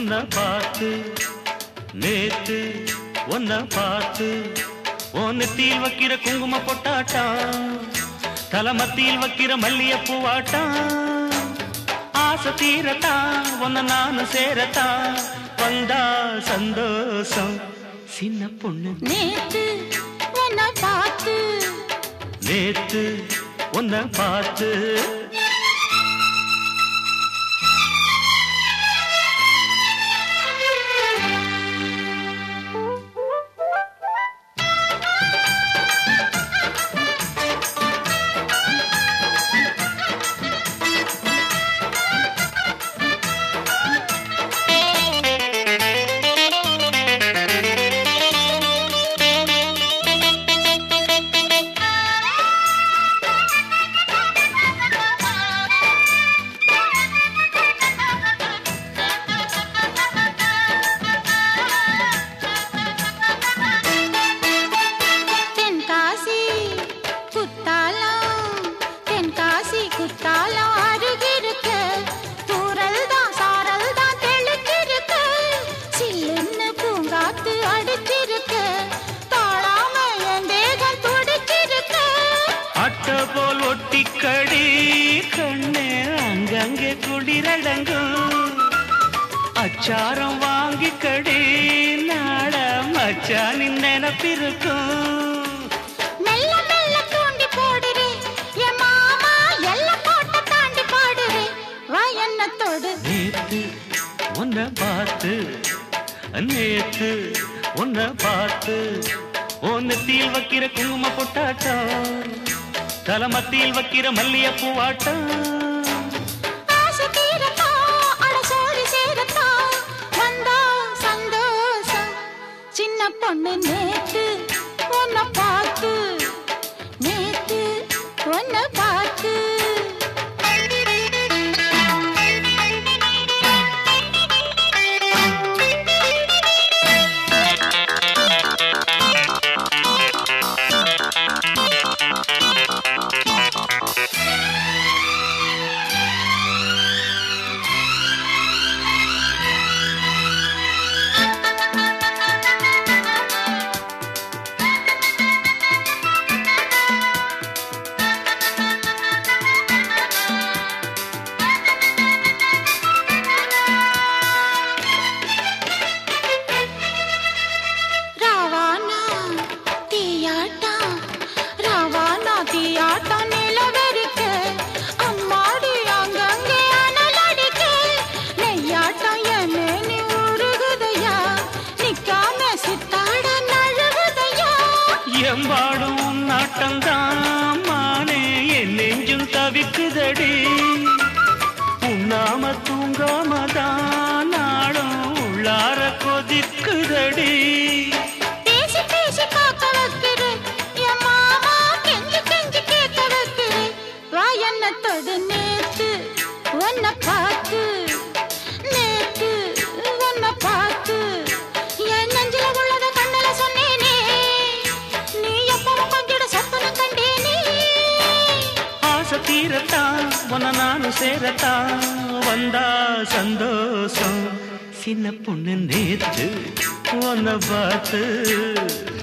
உன்னை பார்த்து நேத்து உன்னை பார்த்து உன் நெத்தியில் வைக்கிற குங்கும பொட்டாட்டம் தலமத்தியில் வைக்கிற மல்லியப்பூ வாட்டம் ஆசை தீரத்தா உன்னை நானும் சேரத்தா வந்தா சந்தோஷம் சின்ன பொண்ணு நேத்து உன்னை பார்த்து நேத்து உன்னை பார்த்து தென்காசி குத்தாலம் தென்காசி குத்தாலம் அருகிருக்க தூரல் தான் சாரல் தான் தெளிச்சிருக்க சில்லுன்னு பூங்காத்து அடிச்சிருக்க தாழாம என் தேகம் துடிச்சிருக்க அட்ட போல் ஒட்டிக்கடி கண்ணே அங்கங்கே குளிரடங்கும் அச்சாரம் வாங்கிக்கடி நாட மச்சானின் நினப்பிருக்கும் மெல்ல மெல்ல தூண்டி போடுறே என் மாமா எல்லாம் போட்ட தாண்டி பாடுறே வா என்ன தொடு நேத்து உன்னை பார்த்து நேத்து உன்னை பார்த்து உன் நெத்தியில் வைக்கிற குங்கும பொட்டாட்டம் தலமத்தியில் வைக்கிற மல்லியப்பூ வாட்டம் ஆசை தீரத்தா, அட சோறு சேரத்தா, வந்தா சந்தோஷம். சின்ன பொண்ணு நேத்து உன்னை பார்த்து நேத்து உன்னை பார்த்து ராவானா தீயாட்டம் ராவானா தீயாட்டம் நிலவரிக்க அம்மாடி அங்கங்கே அனலடிக்க நெய்யாட்டம் என் மேனி உருகுதையா நிக்காம சித்தாட நழுகுதையா எம்பாடும் உன் நாட்டம்தான் மானே என் நெஞ்சும் தவிக்குதடி உண்ணாம தூங்காமதான் நாளும் உள்ளார கொதிக்குதடி பேசி பேசி காக்க வைக்குது என் மாமா கெஞ்சி கெஞ்சி கேட்க வைக்குது வா என்ன தொடு நேத்து உன்னை பார்த்து நேத்து உன்னை பார்த்து என் நெஞ்சில உள்ளத கண்ணுல சொன்னேனே நீ எப்பவும் பங்கிட சொப்பனம் கண்டேனே ஆசை தீரத்தான் உன்னை நானும் சேரத்தான் வந்தா சந்தோஷம் சின்ன பொண்ணு நேத்து உன்னை பார்த்து